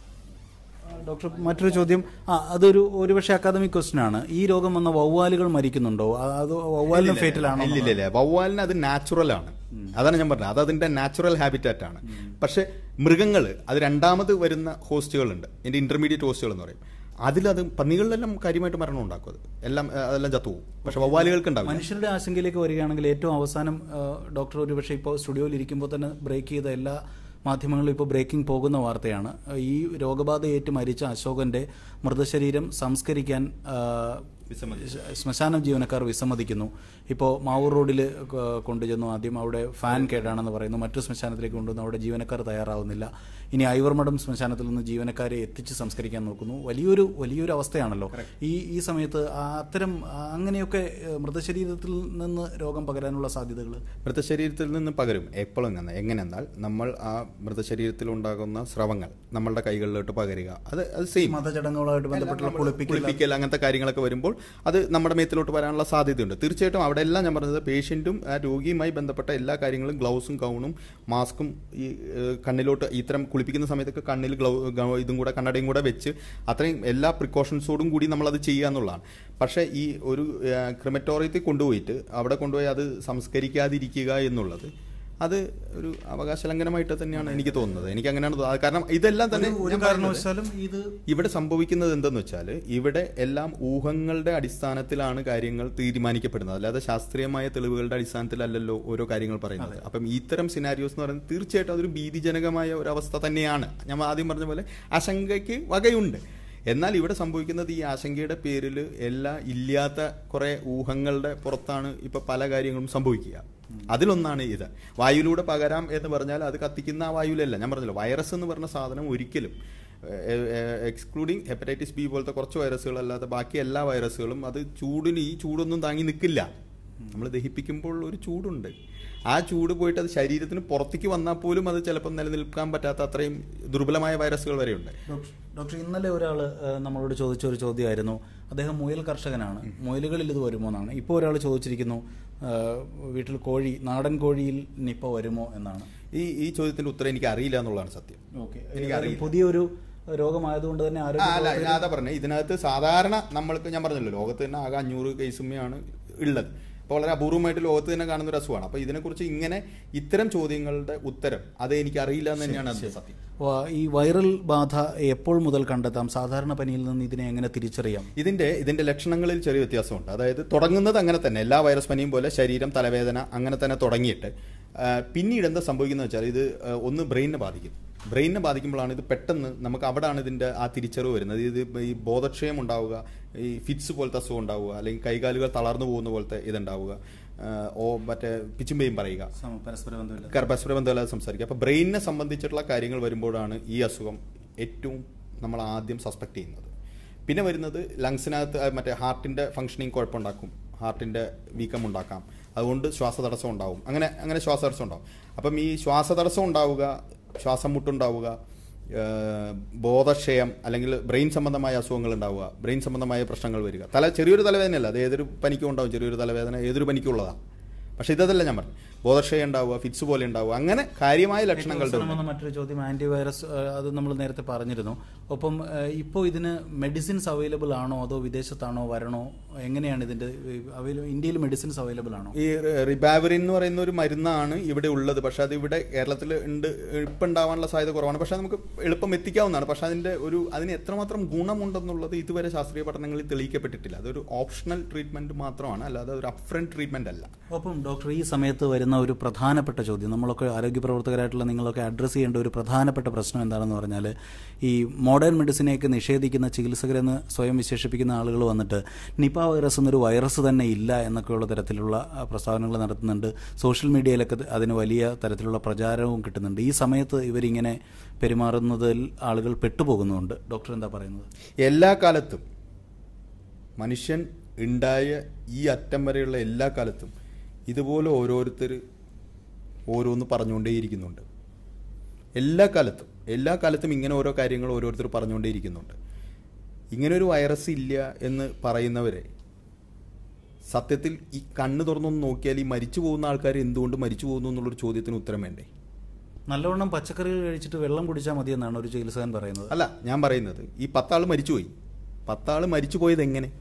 ആ, ഡോക്ടർ മറ്റൊരു ചോദ്യം ആ അതൊരു ഒരുപക്ഷെ അക്കാദമിക് ക്വസ്റ്റ്യൻ ആണ് ഈ രോഗം വന്ന വവ്വാലുകൾ മരിക്കുന്നുണ്ടോ ആ, അത് വവ്വാലിന് ഫേറ്റലാണോ ഇല്ല ഇല്ല ഇല്ല വവ്വാലിന് അത് നാച്ചുറൽ ആണ് അതാണ് ഞാൻ പറഞ്ഞത് അത് അതിന്റെ നാച്ചുറൽ ഹാബിറ്റാറ്റ് ആണ് പക്ഷെ മൃഗങ്ങൾ അത് രണ്ടാമത് വരുന്ന ഹോസ്റ്റുകളുണ്ട് ഇതിന്റെ ഇന്റർമീഡിയറ്റ് ഹോസ്റ്റുകൾ എന്ന് പറയും അതിലത് പന്നികളിലെല്ലാം കാര്യമായിട്ട് മരണം ഉണ്ടാക്കും അത് എല്ലാം ഏഹ്, അതെല്ലാം ചത്തുപോകും പക്ഷെ വവ്വാലുകൾക്ക് ഉണ്ടാവില്ല മനുഷ്യരുടെ ആശങ്കയിലേക്ക് വരികയാണെങ്കിൽ ഏറ്റവും അവസാനം ആ, ഡോക്ടർ ഒരു പക്ഷേ ഇപ്പോൾ സ്റ്റുഡിയോയിൽ ഇരിക്കുമ്പോൾ തന്നെ ബ്രേക്ക് ചെയ്ത എല്ലാ മാധ്യമങ്ങളിലും ഇപ്പോൾ ബ്രേക്കിംഗ് പോകുന്ന വാർത്തയാണ് ഈ രോഗബാധയേറ്റ് മരിച്ച അശോകന്റെ മൃതശരീരം സംസ്കരിക്കാൻ ആ, വിസമ്മതിച്ചു. ശ്മശാന ജീവനക്കാർ വിസമ്മതിക്കുന്നു ഇപ്പോൾ മാവൂർ റോഡിൽ കൊണ്ടുചെന്നു ആദ്യം അവിടെ ഫാൻ കേടാണെന്ന് പറയുന്നു മറ്റു ശ്മശാനത്തിലേക്ക് കൊണ്ടുവന്നു അവിടെ ജീവനക്കാർ തയ്യാറാവുന്നില്ല ഇനി ഐവർമഠം ശ്മശാനത്തിൽ നിന്ന് ജീവനക്കാരെ എത്തിച്ച് സംസ്കരിക്കാൻ നോക്കുന്നു വലിയൊരു വലിയൊരു അവസ്ഥയാണല്ലോ ഈ ഈ സമയത്ത് ആ അത്തരം ആ, അങ്ങനെയൊക്കെ ഏഹ്, മൃതശരീരത്തിൽ നിന്ന് രോഗം പകരാനുള്ള സാധ്യതകൾ മൃതശരീരത്തിൽ നിന്ന് പകരും എപ്പോഴും എങ്ങനെ എങ്ങനെന്നാൽ നമ്മൾ ആ മൃതശരീരത്തിൽ ഉണ്ടാകുന്ന സ്രവങ്ങൾ നമ്മളുടെ കൈകളിലോട്ട് പകരുക അത് അത് സെയിം മതചടങ്ങുകളായിട്ട് ബന്ധപ്പെട്ടുള്ള കുളിപ്പിക്കൽ കുളിപ്പിക്കൽ അങ്ങനത്തെ കാര്യങ്ങളൊക്കെ വരുമ്പോൾ അത് നമ്മുടെ മേത്തിലോട്ട് വരാനുള്ള സാധ്യതയുണ്ട് തീർച്ചയായിട്ടും അവിടെ എല്ലാം ഞാൻ പറഞ്ഞത് പേഷ്യൻറ്റും ആ രോഗിയുമായി ബന്ധപ്പെട്ട എല്ലാ കാര്യങ്ങളും ഗ്ലൗസും ഗൗണും മാസ്കും ഈ ഏഹ്, കണ്ണിലോട്ട് ഇത്തരം കുളിപ്പിക്കുന്ന സമയത്തൊക്കെ കണ്ണിൽ ഗ്ലൗ ഗൗ- ഇതും കൂടെ കണ്ണടയും കൂടെ വെച്ച് അത്രയും എല്ലാ പ്രിക്കോഷൻസോടും കൂടി നമ്മളത് ചെയ്യുക എന്നുള്ളതാണ് പക്ഷേ ഈ ഒരു ക്രിമറ്റോറിയത്തിൽ കൊണ്ടുപോയിട്ട് അവിടെ കൊണ്ടുപോയി അത് സംസ്കരിക്കാതിരിക്കുക എന്നുള്ളത് അത് ഒരു അവകാശ ലംഘനമായിട്ട് തന്നെയാണ് എനിക്ക് തോന്നുന്നത് എനിക്ക് അങ്ങനെയാണ് തോന്നുന്നത് കാരണം ഇതെല്ലാം തന്നെ ഒരു- ഒരു ഞാൻ പറയുന്നത് കാരണവശാലും ഇത് ഇവിടെ സംഭവിക്കുന്നത് എന്തെന്ന് വെച്ചാൽ ഇവിടെ എല്ലാം ഊഹങ്ങളുടെ അടിസ്ഥാനത്തിലാണ് കാര്യങ്ങൾ തീരുമാനിക്കപ്പെടുന്നത് അല്ലാതെ ശാസ്ത്രീയമായ തെളിവുകളുടെ അടിസ്ഥാനത്തിലല്ലല്ലോ ഓരോ കാര്യങ്ങൾ പറയുന്നത് അപ്പം ഇത്തരം സിനാരിയോസ് എന്ന് പറയുന്നത് തീർച്ചയായിട്ടും അതൊരു ഭീതിജനകമായ ഒരു അവസ്ഥ തന്നെയാണ് ഞാൻ ആദ്യം പറഞ്ഞ പോലെ ആശങ്കയ്ക്ക് വകയുണ്ട് എന്നാൽ ഇവിടെ സംഭവിക്കുന്നത് ഈ ആശങ്കയുടെ പേരിൽ എല്ലാ ഇല്ലാത്ത കുറെ ഊഹങ്ങളുടെ പുറത്താണ് ഇപ്പൊ പല കാര്യങ്ങളും സംഭവിക്കുക അതിലൊന്നാണ് ഇത് വായുവിലൂടെ പകരാം എന്ന് പറഞ്ഞാൽ അത് കത്തിക്കുന്ന ആ വായുവിലല്ല ഞാൻ പറഞ്ഞല്ലോ വൈറസ് എന്ന് പറഞ്ഞ സാധനം ഒരിക്കലും എക്സ്ക്ലൂഡിങ് ഹെപ്പറ്റൈറ്റിസ് ബി പോലത്തെ കുറച്ച് വൈറസുകളല്ലാതെ ബാക്കി എല്ലാ വൈറസുകളും അത് ചൂടിന് ഈ ചൂടൊന്നും താങ്ങി നിൽക്കില്ല നമ്മൾ ദഹിപ്പിക്കുമ്പോൾ ഒരു ചൂടുണ്ട് ആ ചൂട് പോയിട്ട് അത് ശരീരത്തിന് പുറത്തേക്ക് വന്നാൽ പോലും അത് ചിലപ്പോൾ നിലനിൽക്കാൻ പറ്റാത്ത അത്രയും ദുർബലമായ വൈറസുകൾ വരെയുണ്ട് ഡോക്ടർ ഡോക്ടർ ഇന്നലെ ഒരാൾ നമ്മളോട് ചോദിച്ച ഒരു ചോദ്യമായിരുന്നു അദ്ദേഹം മുയൽ കർഷകനാണ് മുയലുകളിൽ ഇത് വരുമോ എന്നാണ് ഇപ്പോൾ ഒരാൾ ചോദിച്ചിരിക്കുന്നു ആ, വീട്ടിൽ കോഴി നാടൻ കോഴിയിൽ നിപ്പ വരുമോ എന്നാണ് ഈ ഈ ചോദ്യത്തിന്റെ ഉത്തരം എനിക്ക് അറിയില്ല എന്നുള്ളതാണ് സത്യം ഓക്കെ എനിക്കറിയില്ല. പുതിയൊരു രോഗമായതുകൊണ്ട് തന്നെ ആ, ആരോഗ്യ അല്ല പ്രവർത്തകർ- ഞാൻ അതാ പറഞ്ഞത് ഇതിനകത്ത് സാധാരണ നമ്മൾക്ക് ഞാൻ പറഞ്ഞല്ലോ ലോകത്ത് തന്നെ ആകെ അഞ്ഞൂറ് കേസുമ്മയാണ് ഉള്ളത് അപ്പോൾ വളരെ അപൂർവമായിട്ട് ലോകത്ത് തന്നെ കാണുന്ന ഒരു അസുഖമാണ് അപ്പോൾ ഇതിനെക്കുറിച്ച് ഇങ്ങനെ ഇത്തരം ചോദ്യങ്ങളുടെ ഉത്തരം അത് എനിക്ക് അറിയില്ല എന്ന് തന്നെയാണ് അതിന്റെ സത്യം വ- ഈ വൈറൽ ബാധ എപ്പോൾ മുതൽ കണ്ടെത്താം സാധാരണ പനിയിൽ നിന്ന് ഇതിനെ എങ്ങനെ തിരിച്ചറിയാം ഇതിന്റെ ഇതിന്റെ ലക്ഷണങ്ങളിൽ ചെറിയ വ്യത്യാസമുണ്ട് അതായത് തുടങ്ങുന്നത് അങ്ങനെ തന്നെ എല്ലാ വൈറസ് പനിയും പോലെ ശരീരം തലവേദന അങ്ങനെ തന്നെ തുടങ്ങിയിട്ട് ആ, പിന്നീട് എന്താ സംഭവിക്കുന്നത് വെച്ചാൽ ഇത് ആ, ഒന്ന് ബ്രെയിനിനെ ബാധിക്കും ബ്രെയിനിനെ ബാധിക്കുമ്പോഴാണ് ഇത് പെട്ടെന്ന് നമുക്ക് അവിടെയാണ് ഇതിന്റെ ആ തിരിച്ചറിവ് വരുന്നത് ഇത് ഈ ബോധക്ഷയം ഉണ്ടാവുക ഈ ഫിറ്റ്സ് പോലത്തെ അസുഖം ഉണ്ടാവുക അല്ലെങ്കിൽ കൈകാലുകൾ തളർന്നു പോകുന്ന പോലത്തെ ഇതുണ്ടാവുക ആ, ഓ മറ്റേ പിച്ചുമ്പയും പറയുക സമ- പരസ്പര ബന്ധമില്ല പരസ്പര ബന്ധമില്ലാതെ സംസാരിക്കുക അപ്പോൾ ബ്രെയിനിനെ സംബന്ധിച്ചിട്ടുള്ള കാര്യങ്ങൾ വരുമ്പോഴാണ് ഈ അസുഖം ഏറ്റവും നമ്മൾ ആദ്യം സസ്പെക്ട് ചെയ്യുന്നത് പിന്നെ വരുന്നത് ലങ്സിനകത്ത് ആ, മറ്റേ ഹാർട്ടിന്റെ ഫംഗ്ഷനിങ് കുഴപ്പമുണ്ടാക്കും ഹാർട്ടിന്റെ വീക്കം ഉണ്ടാക്കാം അതുകൊണ്ട് ശ്വാസതടസ്സം ഉണ്ടാവും അങ്ങനെ അങ്ങനെ ശ്വാസതടസ്സം ഉണ്ടാവും അപ്പം ഈ ശ്വാസതടസ്സം ഉണ്ടാവുക ശ്വാസം മുട്ടുണ്ടാവുക ഏഹ്, ബോധക്ഷയം അല്ലെങ്കിൽ ബ്രെയിൻ സംബന്ധമായ അസുഖങ്ങൾ ഉണ്ടാവുക ബ്രെയിൻ സംബന്ധമായ പ്രശ്നങ്ങൾ വരിക തല ചെറിയൊരു തലവേദനയല്ല അത് ഏതൊരു പനിക്കും ഉണ്ടാവും ചെറിയൊരു തലവേദന ഏതൊരു പനിക്കും ഉള്ളതാണ് പക്ഷേ ഇതല്ല ഞാൻ പറഞ്ഞു ബോധക്ഷയം ഉണ്ടാവുക ഫിറ്റ്സ് പോലെ ഉണ്ടാവുക അങ്ങനെ കാര്യമായ ലക്ഷണങ്ങളുടെ ഏറ്റവും അവസാനം വന്ന മറ്റൊരു ചോദ്യം ആന്റിവൈറസ് ഏഹ്, അത് നമ്മൾ നേരത്തെ പറഞ്ഞിരുന്നു ഒപ്പം ഏഹ്, ഇപ്പോൾ ഇതിന് മെഡിസിൻസ് അവൈലബിൾ ആണോ അതോ വിദേശത്താണോ വരണോ എങ്ങനെയാണ് ഇതിന്റെ അവൈലബിൾ ഇന്ത്യയിൽ മെഡിസിൻസ് അവൈലബിൾ ആണോ ഈ റിബാവറിൻ എന്ന് പറയുന്ന ഒരു മരുന്നാണ് ഇവിടെ ഉള്ളത് പക്ഷെ അത് ഇവിടെ കേരളത്തിൽ ഉണ്ട് ഇപ്പം ഉണ്ടാവാനുള്ള സാധ്യത കുറവാണ് പക്ഷെ അത് നമുക്ക് എളുപ്പം എത്തിക്കാവുന്നതാണ് പക്ഷെ അതിന്റെ ഒരു അതിന് എത്രമാത്രം ഗുണമുണ്ടെന്നുള്ളത് ഇതുവരെ ശാസ്ത്രീയ പഠനങ്ങളിൽ തെളിയിക്കപ്പെട്ടിട്ടില്ല അതൊരു ഓപ്ഷണൽ ട്രീറ്റ്മെന്റ് മാത്രമാണ് അല്ലാതെ ഒരു അപ്ഫ്രണ്ട് ട്രീറ്റ്മെന്റ് അല്ല ഒപ്പം ഡോക്ടർ ഈ സമയത്ത് വരുന്ന ഒരു പ്രധാനപ്പെട്ട ചോദ്യം നമ്മളൊക്കെ ആരോഗ്യ പ്രവർത്തകരായിട്ടുള്ള നിങ്ങളൊക്കെ അഡ്രസ്സ് ചെയ്യേണ്ട ഒരു പ്രധാനപ്പെട്ട പ്രശ്നം എന്താണെന്ന് പറഞ്ഞാൽ ഈ മോഡേൺ മെഡിസിനെയൊക്കെ നിഷേധിക്കുന്ന ചികിത്സകരെന്ന് സ്വയം വിശേഷിപ്പിക്കുന്ന ആളുകൾ വന്നിട്ട് നിപ വൈറസ് എന്നൊരു വൈറസ് തന്നെ ഇല്ല എന്നൊക്കെയുള്ള തരത്തിലുള്ള ആ, പ്രസ്താവനകൾ നടത്തുന്നുണ്ട് സോഷ്യൽ മീഡിയയിലൊക്കെ ഇത് അതിന് വലിയ തരത്തിലുള്ള പ്രചാരവും കിട്ടുന്നുണ്ട് ഈ സമയത്ത് ഇവരിങ്ങനെ പെരുമാറുന്നതിൽ ആളുകൾ പെട്ടുപോകുന്നുണ്ട് ഡോക്ടർ എന്താ പറയുന്നത് എല്ലാ കാലത്തും മനുഷ്യൻ ഉണ്ടായ ഈ അറ്റം വരെയുള്ള എല്ലാ കാലത്തും ഇതുപോലെ ഓരോരുത്തർ ഓരോന്ന് പറഞ്ഞുകൊണ്ടേയിരിക്കുന്നുണ്ട് എല്ലാ കാലത്തും എല്ലാ കാലത്തും ഇങ്ങനെ ഓരോ കാര്യങ്ങൾ ഓരോരുത്തർ പറഞ്ഞുകൊണ്ടേയിരിക്കുന്നുണ്ട് ഇങ്ങനെ ഒരു വൈറസ് ഇല്ല എന്ന് പറയുന്നവരെ സത്യത്തിൽ ഈ കണ്ണ് തുറന്നൊന്ന് നോക്കിയാൽ ഈ മരിച്ചു പോകുന്ന ആൾക്കാർ എന്തുകൊണ്ട് മരിച്ചു പോകുന്നു എന്നുള്ളൊരു ചോദ്യത്തിന് ഉത്തരം വേണ്ടേ നല്ലവണ്ണം പച്ചക്കറികൾ കഴിച്ചിട്ട് വെള്ളം കുടിച്ചാൽ മതി എന്നാണ് ഒരു ചികിത്സകൻ പറയുന്നത് അല്ല ഞാൻ പറയുന്നത് ഈ പത്താൾ മരിച്ചുപോയി പത്താൾ മരിച്ചു പോയത് എങ്ങനെ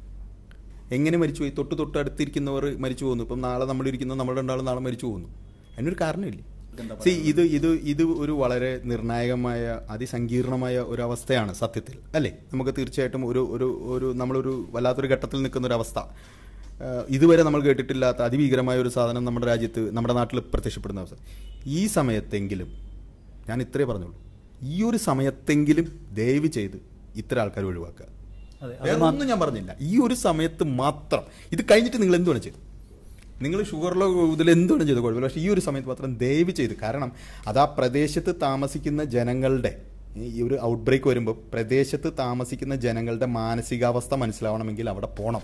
എങ്ങനെ മരിച്ചുപോയി തൊട്ട് തൊട്ട് അടുത്തിരിക്കുന്നവർ മരിച്ചു പോകുന്നു ഇപ്പം നാളെ നമ്മൾ ഇരിക്കുന്ന നമ്മൾ രണ്ടാളും നാളെ മരിച്ചു പോകുന്നു അതിനൊരു കാരണമില്ല സി ഇത് ഇത് ഇത് ഒരു വളരെ നിർണായകമായ അതിസങ്കീർണമായ ഒരു അവസ്ഥയാണ് സത്യത്തിൽ അല്ലേ നമുക്ക് തീർച്ചയായിട്ടും ഒരു ഒരു ഒരു നമ്മളൊരു വല്ലാത്തൊരു ഘട്ടത്തിൽ നിൽക്കുന്ന ഒരു അവസ്ഥ ഏഹ് ഇതുവരെ നമ്മൾ കേട്ടിട്ടില്ലാത്ത അതിഭീകരമായ ഒരു സാധനം നമ്മുടെ രാജ്യത്ത് നമ്മുടെ നാട്ടിൽ പ്രത്യക്ഷപ്പെടുന്ന അവസ്ഥ ഈ സമയത്തെങ്കിലും ഞാൻ ഇത്രേ പറഞ്ഞുള്ളൂ ഈ ഒരു സമയത്തെങ്കിലും ദയവ് ചെയ്ത് ഇത്ര ആൾക്കാർ ഒഴിവാക്കുക അതെ വേറെ ഒന്നും ഞാൻ പറഞ്ഞില്ല ഈ ഒരു സമയത്ത് മാത്രം ഇത് കഴിഞ്ഞിട്ട് നിങ്ങൾ എന്തുവേണം ചെയ്തു നിങ്ങൾ ഷുഗറിലോ ഇതിൽ എന്തുവേണം ചെയ്ത് കുഴപ്പമില്ല പക്ഷേ ഈ ഒരു സമയത്ത് മാത്രം ദയവ് ചെയ്ത് കാരണം അത് ആ പ്രദേശത്ത് താമസിക്കുന്ന ജനങ്ങളുടെ ഈ ഒരു ഔട്ട് ബ്രേക്ക് വരുമ്പോൾ പ്രദേശത്ത് താമസിക്കുന്ന ജനങ്ങളുടെ മാനസികാവസ്ഥ മനസ്സിലാവണമെങ്കിൽ അവിടെ പോകണം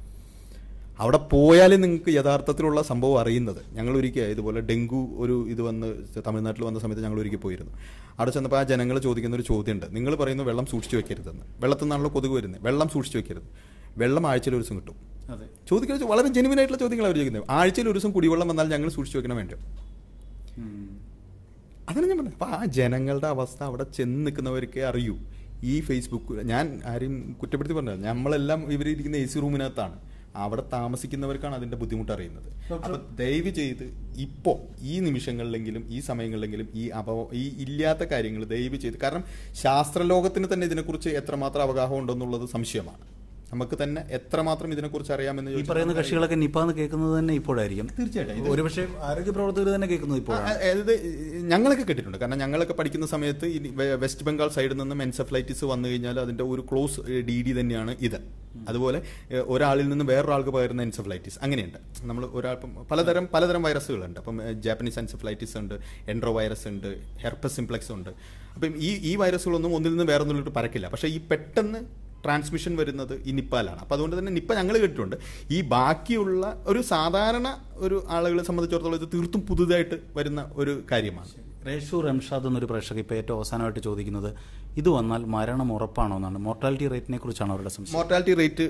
അവിടെ പോയാലേ നിങ്ങൾക്ക് യഥാർത്ഥത്തിലുള്ള സംഭവം അറിയുന്നത് ഞങ്ങൾ ഒരിക്കൽ ഇതുപോലെ ഡെങ്കു ഒരു ഇത് വന്ന് തമിഴ്നാട്ടിൽ വന്ന സമയത്ത് ഞങ്ങൾ ഒരിക്കൽ പോയിരുന്നു അവിടെ ചെന്നപ്പോൾ ആ ജനങ്ങൾ ചോദിക്കുന്ന ഒരു ചോദ്യമുണ്ട് നിങ്ങൾ പറയുന്നു വെള്ളം സൂക്ഷിച്ചു വെക്കരുതെന്ന് വെള്ളത്തിൽ നിന്നാണല്ലോ കൊതുക് വരുന്നത് വെള്ളം സൂക്ഷിച്ചു വെക്കരുത് വെള്ളം ആഴ്ചയിൽ ഒരു ദിവസം കിട്ടും അതെ ചോദിക്കുന്നത് വളരെ ജെനുവിൻ ആയിട്ടുള്ള ചോദ്യങ്ങൾ അവർ ചോദിക്കുന്നത് ആഴ്ചയിൽ ഒരു ദിവസം കുടിവെള്ളം വന്നാൽ ഞങ്ങൾ സൂക്ഷിച്ചു വെക്കണം വേണ്ടോ ഉം. അതാണ് ഞാൻ പറഞ്ഞത് അപ്പോൾ ആ ജനങ്ങളുടെ അവസ്ഥ അവിടെ ചെന്ന് നിൽക്കുന്നവർക്കേ അറിയൂ ഈ ഫേസ്ബുക്ക് ഞാൻ ആരെയും കുറ്റപ്പെടുത്തി പറഞ്ഞത് നമ്മളെല്ലാം ഇവരിയ്ക്കുന്ന എ സി റൂമിനകത്താണ് അവിടെ താമസിക്കുന്നവർക്കാണ് അതിന്റെ ബുദ്ധിമുട്ട് അറിയുന്നത് അപ്പൊ ദയവ് ചെയ്ത് ഇപ്പോ ഈ നിമിഷങ്ങളിലെങ്കിലും ഈ സമയങ്ങളിലെങ്കിലും ഈ അപ ഈ ഇല്ലാത്ത കാര്യങ്ങൾ ദയവ് ചെയ്ത് കാരണം ശാസ്ത്രലോകത്തിന് തന്നെ ഇതിനെക്കുറിച്ച് എത്രമാത്രം അവഗാഹം ഉണ്ടെന്നുള്ളത് സംശയമാണ് നമുക്ക് തന്നെ എത്രമാത്രം ഇതിനെക്കുറിച്ച് അറിയാമെന്ന് ഈ ചോദിച്ചാൽ പറയുന്ന കക്ഷികളൊക്കെ നിപ്പാന്ന് കേൾക്കുന്നത് തന്നെ ഇപ്പോഴായിരിക്കും തീർച്ചയായിട്ടും ഒരുപക്ഷെ ആരോഗ്യ പ്രവർത്തകർ തന്നെ കേൾക്കുന്നത് ആ, ഇപ്പോഴാണ് അതായത് ഞങ്ങളൊക്കെ കേട്ടിട്ടുണ്ട് കാരണം ഞങ്ങളൊക്കെ പഠിക്കുന്ന സമയത്ത് ഈ വെ- വെസ്റ്റ് ബംഗാൾ സൈഡിൽ നിന്ന് എൻസെഫ്ലൈറ്റിസ് വന്നു കഴിഞ്ഞാൽ അതിന്റെ ഒരു ക്ലോസ് ഡി ഡി തന്നെയാണ് ഇത് അതുപോലെ ഏ, ഒരാളിൽ നിന്ന് വേറൊരാൾക്ക് പകരുന്ന എൻസെഫ്ലൈറ്റിസ് അങ്ങനെയുണ്ട് നമ്മൾ ഒരാൾ ഇപ്പം പലതരം പലതരം വൈറസുകളുണ്ട് അപ്പം ഏ, ജാപ്പനീസ് എൻസെഫ്ലൈറ്റിസ് ഉണ്ട് എൻഡ്രോ വൈറസ് ഉണ്ട് ഹെർപ്പസ് സിംപ്ലക്സ് ഉണ്ട് അപ്പം ഈ ഈ വൈറസുകളൊന്നും ഒന്നിൽ നിന്ന് വേറൊന്നിലോട്ട് പരക്കില്ല പക്ഷേ ഈ പെട്ടെന്ന് ട്രാൻസ്മിഷൻ വരുന്നത് ഈ നിപ്പാലാണ് അപ്പോൾ അതുകൊണ്ട് തന്നെ നിപ്പ ഞങ്ങൾ കേട്ടിട്ടുണ്ട് ഈ ബാക്കിയുള്ള ഒരു സാധാരണ ഒരു ആളുകളെ സംബന്ധിച്ചിടത്തോളം ഇത് തീർത്തും പുതുതായിട്ട് വരുന്ന ഒരു കാര്യമാണ് റേഷു റംഷാദ് എന്നൊരു പ്രേക്ഷക ഇപ്പോൾ ഏറ്റവും അവസാനമായിട്ട് ചോദിക്കുന്നത് ഇത് വന്നാൽ മരണം ഉറപ്പാണോ എന്നാണ് മോർട്ടാലിറ്റി റേറ്റിനെ കുറിച്ചാണ് അവരുടെ സംശയം മോർട്ടാലിറ്റി റേറ്റ്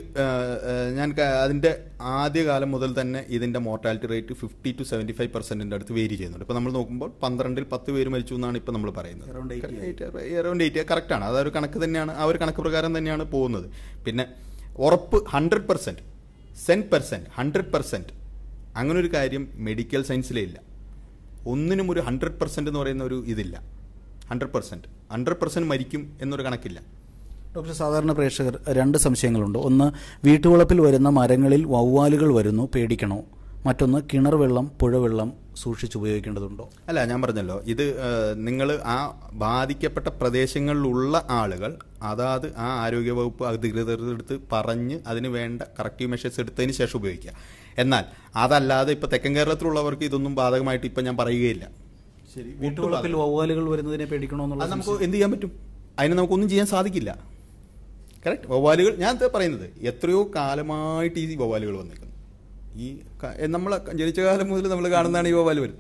ഞാൻ ക- അതിന്റെ ആദ്യകാലം മുതൽ തന്നെ ഇതിന്റെ mortality rate fifty to seventy five പെർസെന്റിന്റെ അടുത്ത് വേരി ചെയ്യുന്നുണ്ട് ഇപ്പൊ നമ്മൾ നോക്കുമ്പോൾ പന്ത്രണ്ടിൽ പത്ത് പേര് മരിച്ചു എന്നാണ് ഇപ്പൊ നമ്മൾ പറയുന്നത് Around 80 അറൗണ്ട് എയ്റ്റ് കറക്റ്റ് ആണ് അതൊരു കണക്ക് തന്നെയാണ് ആ ഒരു കണക്ക് പ്രകാരം തന്നെയാണ് പോകുന്നത് പിന്നെ ഉറപ്പ് hundred percent cent percent hundred percent അങ്ങനെ ഒരു കാര്യം മെഡിക്കൽ സയൻസിലേ ഇല്ല ഒന്നിനും ഒരു ഹൺഡ്രഡ് പെർസെന്റ് എന്ന് പറയുന്ന ഒരു ഇതില്ല ഹൺഡ്രഡ് പെർസെന്റ് ഹൺഡ്രഡ് പെർസെന്റ് മരിക്കും എന്നൊരു കണക്കില്ല ഡോക്ടർ സാധാരണ പ്രേക്ഷകർ രണ്ട് സംശയങ്ങളുണ്ട് ഒന്ന് വീട്ടുവളപ്പിൽ വരുന്ന മരങ്ങളിൽ വവ്വാലുകൾ വരുന്നു പേടിക്കണോ മറ്റൊന്ന് കിണർ വെള്ളം പുഴവെള്ളം സൂക്ഷിച്ചുപയോഗിക്കേണ്ടതുണ്ടോ അല്ല ഞാൻ പറഞ്ഞല്ലോ ഇത് നിങ്ങൾ ആ ബാധിക്കപ്പെട്ട പ്രദേശങ്ങളിലുള്ള ആളുകൾ അതാത് ആ ആരോഗ്യവകുപ്പ് അധികൃതരുടെ അടുത്ത് പറഞ്ഞ് അതിന് വേണ്ട കറക്റ്റീവ് മെഷേഴ്സ് എടുത്തതിന് ശേഷം ഉപയോഗിക്കുക എന്നാൽ അതല്ലാതെ ഇപ്പൊ തെക്കൻ കേരളത്തിലുള്ളവർക്ക് ഇതൊന്നും ബാധകമായിട്ട് ഇപ്പൊ ഞാൻ പറയുകയില്ല ശരി വീട്ടുവളപ്പിൽ വവ്വാലുകൾ വരുന്നതിനെ പേടിക്കണോ അത് എന്നുള്ള നമുക്ക് എന്ത് ചെയ്യാൻ പറ്റും അതിന് നമുക്കൊന്നും ചെയ്യാൻ സാധിക്കില്ല കറക്റ്റ് വവ്വാലുകൾ ഞാൻ ഇത് പറയുന്നത് എത്രയോ കാലമായിട്ട് ഈ വവ്വാലുകൾ വന്നിരിക്കുന്നു ഈ ക- നമ്മൾ ജനിച്ച കാലം മുതൽ നമ്മൾ കാണുന്നതാണ് ഈ വവ്വാല് വരുന്നത്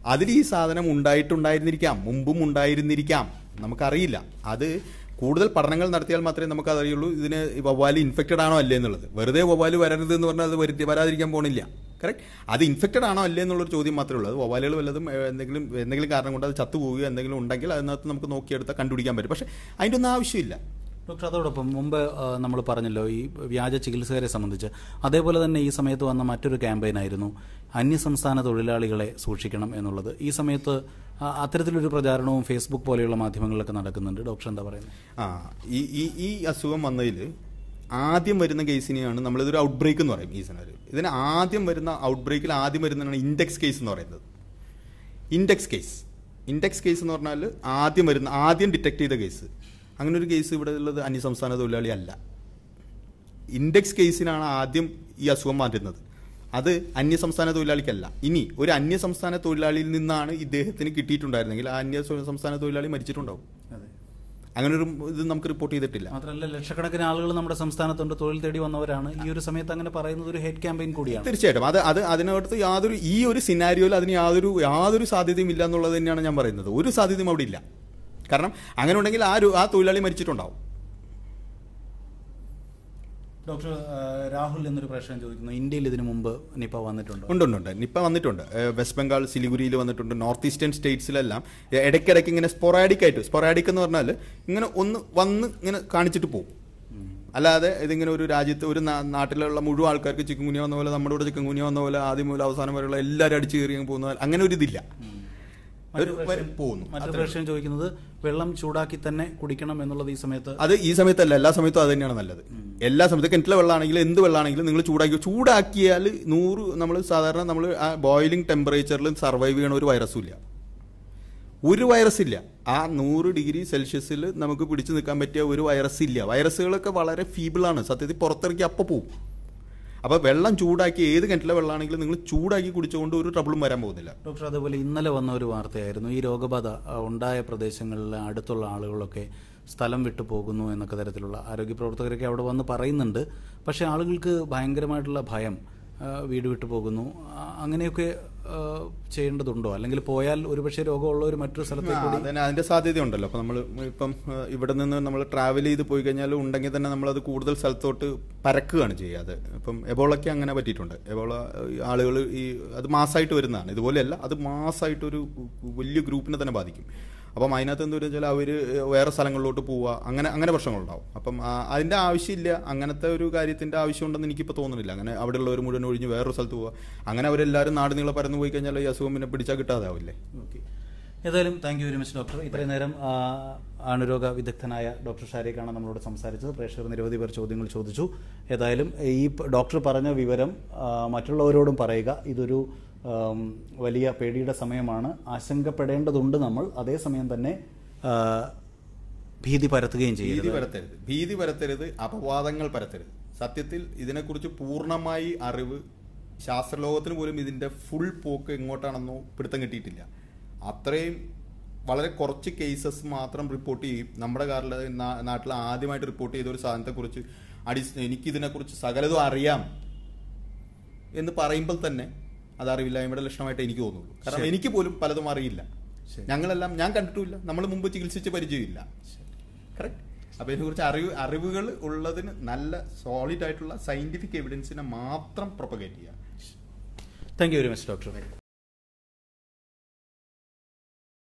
അതിൽ ഈ സാധനം ഉണ്ടായിട്ടുണ്ടായിരുന്നിരിക്കാം മുമ്പും ഉണ്ടായിരുന്നിരിക്കാം നമുക്കറിയില്ല അത് കൂടുതൽ പഠനങ്ങൾ നടത്തിയാൽ മാത്രമേ നമുക്ക് അറിയുള്ളൂ ഇതിന് ഈ വവ്വാല് ഇൻഫെക്റ്റഡ് ആണോ അല്ലേ എന്നുള്ളത് വെറുതെ വവ്വാല് വരരുത് എന്ന് പറഞ്ഞാൽ അത് വരുത്തി വരാതിരിക്കാൻ പോണില്ല കറക്റ്റ് അത് ഇൻഫെക്റ്റഡ് ആണോ അല്ലേ എന്നുള്ളൊരു ചോദ്യം മാത്രമേ ഉള്ളൂ അത് വവ്വാലുകൾ വല്ലതും ഏഹ്, എന്തെങ്കിലും എന്തെങ്കിലും കാരണം കൊണ്ട് അത് ചത്തുപോവുകയോ എന്തെങ്കിലും ഉണ്ടെങ്കിൽ അതിനകത്ത് നമുക്ക് നോക്കിയെടുത്താൽ കണ്ടുപിടിക്കാൻ പറ്റും പക്ഷേ അതിൻ്റെ ഒന്നും ആവശ്യമില്ല ഡോക്ടർ അതോടൊപ്പം മുമ്പ് നമ്മൾ പറഞ്ഞല്ലോ ഈ വ്യാജ ചികിത്സകരെ സംബന്ധിച്ച് അതേപോലെ തന്നെ ഈ സമയത്ത് വന്ന മറ്റൊരു ക്യാമ്പയിനായിരുന്നു അന്യസംസ്ഥാന തൊഴിലാളികളെ സൂക്ഷിക്കണം എന്നുള്ളത് ഈ സമയത്ത് ആ, അത്തരത്തിലൊരു പ്രചാരണവും ഫേസ്ബുക്ക് പോലെയുള്ള മാധ്യമങ്ങളിലൊക്കെ നടക്കുന്നുണ്ട് ഡോക്ടർ എന്താ പറയുന്നത് ആ ഈ ഈ ഈ അസുഖം വന്നതിൽ ആദ്യം വരുന്ന കേസിനെയാണ് നമ്മളിതൊരു ഔട്ട് ബ്രേക്ക് എന്ന് പറയും ഈ സിനാരി ഇതിന് ആദ്യം വരുന്ന ഔട്ട് ബ്രേക്കിൽ ആദ്യം വരുന്നതാണ് ഇൻഡെക്സ് കേസ് എന്ന് പറയുന്നത് ഇൻഡെക്സ് കേസ് ഇൻഡെക്സ് കേസ് എന്ന് പറഞ്ഞാൽ ആദ്യം വരുന്ന ആദ്യം ഡിറ്റക്ട് ചെയ്ത കേസ് അങ്ങനെ ഒരു കേസ് ഇവിടെ ഉള്ളത് അന്യസംസ്ഥാന തൊഴിലാളി അല്ല ഇൻഡെക്സ് കേസിനാണ് ആദ്യം ഈ അസുഖം മാറ്റുന്നത് അത് അന്യസംസ്ഥാന തൊഴിലാളിക്കല്ല ഇനി ഒരു അന്യസംസ്ഥാന തൊഴിലാളിയിൽ നിന്നാണ് ഇദ്ദേഹത്തിന് കിട്ടിയിട്ടുണ്ടായിരുന്നെങ്കിൽ ആ അന്യ സംസ്ഥാന തൊഴിലാളി മരിച്ചിട്ടുണ്ടാവും അതെ അങ്ങനെ ഒരു ഇത് നമുക്ക് റിപ്പോർട്ട് ചെയ്തിട്ടില്ല മാത്രമല്ല ലക്ഷക്കണക്കിന് ആളുകൾ നമ്മുടെ സംസ്ഥാനത്തുണ്ട് തൊഴിൽ തേടി വന്നവരാണ് ഈ ഒരു സമയത്ത് അങ്ങനെ പറയുന്നത് ഒരു ഹെഡ് ക്യാമ്പയിൻ കൂടിയാണ് തീർച്ചയായിട്ടും അത് അത് അതിനകത്ത് യാതൊരു ഈ ഒരു സിനാരിയോയിൽ അതിന് യാതൊരു യാതൊരു സാധ്യതയും ഇല്ല എന്നുള്ളത് തന്നെയാണ് ഞാൻ പറയുന്നത് ഒരു സാധ്യതയും അവിടെ ഇല്ല കാരണം അങ്ങനെ ഉണ്ടെങ്കിൽ ആ ഒരു- ആ തൊഴിലാളി മരിച്ചിട്ടുണ്ടാവും ഡോക്ടർ ആ, രാഹുൽ എന്നൊരു പ്രശ്നം ചോദിക്കുന്നു ഇന്ത്യയിൽ ഇതിനു മുമ്പ് നിപ്പ വന്നിട്ടുണ്ടോ ഉണ്ട് ഉണ്ട് ഉണ്ട് നിപ്പ വന്നിട്ടുണ്ട് ഏഹ് വെസ്റ്റ് ബംഗാൾ സിലിഗുരിയിൽ വന്നിട്ടുണ്ട് നോർത്ത് ഈസ്റ്റേൺ സ്റ്റേറ്റ്സിലെല്ലാം ഏഹ് ഇടയ്ക്കിടയ്ക്ക് ഇങ്ങനെ സ്പൊറാഡിക് ആയിട്ട് സ്പൊറാഡിക് എന്ന് പറഞ്ഞാൽ ഇങ്ങനെ ഒന്ന് വന്ന് ഇങ്ങനെ കാണിച്ചിട്ട് പോകും അല്ലാതെ ഇതിങ്ങനെ ഒരു രാജ്യത്ത് ഒരു നാ- നാട്ടിലുള്ള മുഴുവൻ ആൾക്കാർക്ക് ചിക്കൻ കുനിയ വന്ന പോലെ നമ്മുടെ ഇവിടെ ചിക്കൻ കുനിയ വന്ന പോലെ ആദ്യം മുതൽ അവസാനം വരെയുള്ള എല്ലാവരും അടിച്ചു കയറി അങ്ങ് പോകുന്ന പോലെ അങ്ങനെ ഒരു ഇതില്ല മറ്റൊരു ഒരു പ്രശ്നം- പോകുന്നു മറ്റൊരു പ്രശ്നം ചോദിക്കുന്നത് വെള്ളം ചൂടാക്കി തന്നെ കുടിക്കണം എന്നുള്ളത് ഈ സമയത്ത് അത് ഈ സമയത്തല്ല എല്ലാ സമയത്തും അത് തന്നെയാണ് നല്ലത് എല്ലാ സമയത്തും കിണറ്റിലെ വെള്ളമാണെങ്കിലും എന്ത് വെള്ളമാണെങ്കിലും നിങ്ങൾ ചൂടാക്കി ചൂടാക്കിയാൽ നൂറ് നമ്മൾ സാധാരണ നമ്മൾ ആ ബോയിലിംഗ് ടെമ്പറേച്ചറിൽ സർവൈവ് ചെയ്യണ ഒരു വൈറസും ഇല്ല ഒരു വൈറസ് ഇല്ല ആ നൂറ് ഡിഗ്രി സെൽഷ്യസിൽ നമുക്ക് പിടിച്ചു നിൽക്കാൻ പറ്റിയ ഒരു വൈറസ് ഇല്ല വൈറസുകളൊക്കെ വളരെ ഫീബിളാണ് സത്യത്തിൽ പുറത്തിറക്കി അപ്പം പോവും അപ്പോൾ വെള്ളം ചൂടാക്കി ഏത് കിണറ്റിലെ വെള്ളമാണെങ്കിലും നിങ്ങൾ ചൂടാക്കി കുടിച്ചുകൊണ്ട് ഒരു ട്രബിളും വരാൻ പോകുന്നില്ല ഡോക്ടർ അതുപോലെ ഇന്നലെ വന്ന ഒരു വാർത്തയായിരുന്നു ഈ രോഗബാധ ആ, ഉണ്ടായ പ്രദേശങ്ങളിലെ അടുത്തുള്ള ആളുകളൊക്കെ സ്ഥലം വിട്ടു പോകുന്നു എന്നൊക്കെ തരത്തിലുള്ള ആരോഗ്യ പ്രവർത്തകരൊക്കെ അവിടെ വന്ന് പറയുന്നുണ്ട് പക്ഷേ ആളുകൾക്ക് ഭയങ്കരമായിട്ടുള്ള ഭയം ആ, വീട് വിട്ടു പോകുന്നു ആ, അങ്ങനെയൊക്കെ ആ, ചെയ്യേണ്ടതുണ്ടോ അല്ലെങ്കിൽ പോയാൽ ഒരുപക്ഷെ രോഗമുള്ളവർ മറ്റൊരു സ്ഥലത്തേക്ക് കൂടി അതിന് അതിന്റെ സാധ്യതയുണ്ടല്ലോ അപ്പൊ നമ്മൾ ഇപ്പം ഏഹ്, ഇവിടെ നിന്ന് നമ്മൾ ട്രാവൽ ചെയ്ത് പോയി കഴിഞ്ഞാൽ ഉണ്ടെങ്കിൽ തന്നെ നമ്മൾ അത് കൂടുതൽ സ്ഥലത്തോട്ട് പരക്കുകയാണ് ചെയ്യാതെ ഇപ്പം എബോളയ്ക്ക് അങ്ങനെ പറ്റിയിട്ടുണ്ട് എബോള ആളുകൾ ഈ അത് മാസമായിട്ട് വരുന്നതാണ് ഇതുപോലെയല്ല അത് മാസമായിട്ട് ഒരു വലിയ ഗ്രൂപ്പിനെ തന്നെ ബാധിക്കും അപ്പം അതിനകത്ത് എന്താ വെച്ചാൽ അവർ വേറെ സ്ഥലങ്ങളിലോട്ട് പോവുക അങ്ങനെ അങ്ങനെ പ്രശ്നങ്ങളുണ്ടാവും അപ്പം ആ, അതിന്റെ ആവശ്യമില്ല അങ്ങനത്തെ ഒരു കാര്യത്തിന്റെ ആവശ്യമുണ്ടെന്ന് എനിക്കിപ്പോൾ തോന്നുന്നില്ല അങ്ങനെ അവിടെയുള്ളവർ മുഴുവൻ ഒഴിഞ്ഞ് വേറൊരു സ്ഥലത്ത് പോവുക അങ്ങനെ അവരെല്ലാവരും നാട് നീളെ പരന്നു പോയി കഴിഞ്ഞാൽ ഈ അസുഖം പിന്നെ പിടിച്ചാൽ കിട്ടാതാവില്ലേ ഓക്കെ ഏതായാലും thank you very much doctor ഇത്രയും നേരം ആ, അണുരോഗ വിദഗ്ധനായ ഡോക്ടർ ഷാരിഖാണ് നമ്മളോട് സംസാരിച്ചത് പ്രേക്ഷകർ നിരവധി പേർ ചോദ്യങ്ങൾ ചോദിച്ചു ഏതായാലും ഈ പ- ഡോക്ടർ പറഞ്ഞ വിവരം ആ, മറ്റുള്ളവരോടും പറയുക ഇതൊരു ആം, വലിയ പേടിയുടെ സമയമാണ് ആശങ്കപ്പെടേണ്ടതുണ്ട് നമ്മൾ അതേസമയം തന്നെ ആ, ഭീതി പരത്തുകയും ഭീതി ചെയ്യരുത് പരത്തരുത് ഭീതി പരത്തരുത് അപവാദങ്ങൾ പരത്തരുത് സത്യത്തിൽ ഇതിനെക്കുറിച്ച് പൂർണ്ണമായി അറിവ് ശാസ്ത്രലോകത്തിന് പോലും ഇതിന്റെ ഫുൾ പോക്ക് എങ്ങോട്ടാണെന്നോ പിടുത്തം കിട്ടിയിട്ടില്ല അത്രയും വളരെ കുറച്ച് കേസസ് മാത്രം റിപ്പോർട്ട് ചെയ്യും നമ്മുടെ കാറിൽ നാട്ടിൽ ആദ്യമായിട്ട് റിപ്പോർട്ട് ചെയ്ത ഒരു സാധനത്തെക്കുറിച്ച് അടി എനിക്കിതിനെക്കുറിച്ച് സകലതും അറിയാം എന്ന് പറയുമ്പോൾ തന്നെ അത് അറിവില്ലായ്മയുടെ ലക്ഷണമായിട്ട് എനിക്ക് തോന്നുള്ളൂ കാരണം എനിക്ക് പോലും പലതും അറിയില്ല ശരി. ഞങ്ങളെല്ലാം ഞാൻ കണ്ടിട്ടുമില്ല നമ്മൾ മുമ്പ് ചികിത്സിച്ച് പരിചയമില്ല കറക്റ്റ് അപ്പൊ ഇതിനെക്കുറിച്ച് അറിവ് അറിവുകൾ ഉള്ളതിന് നല്ല സോളിഡ് ആയിട്ടുള്ള സയന്റിഫിക് എവിഡൻസിനെ മാത്രം പ്രൊപ്പഗേറ്റ് ചെയ്യുക thank you very much doctor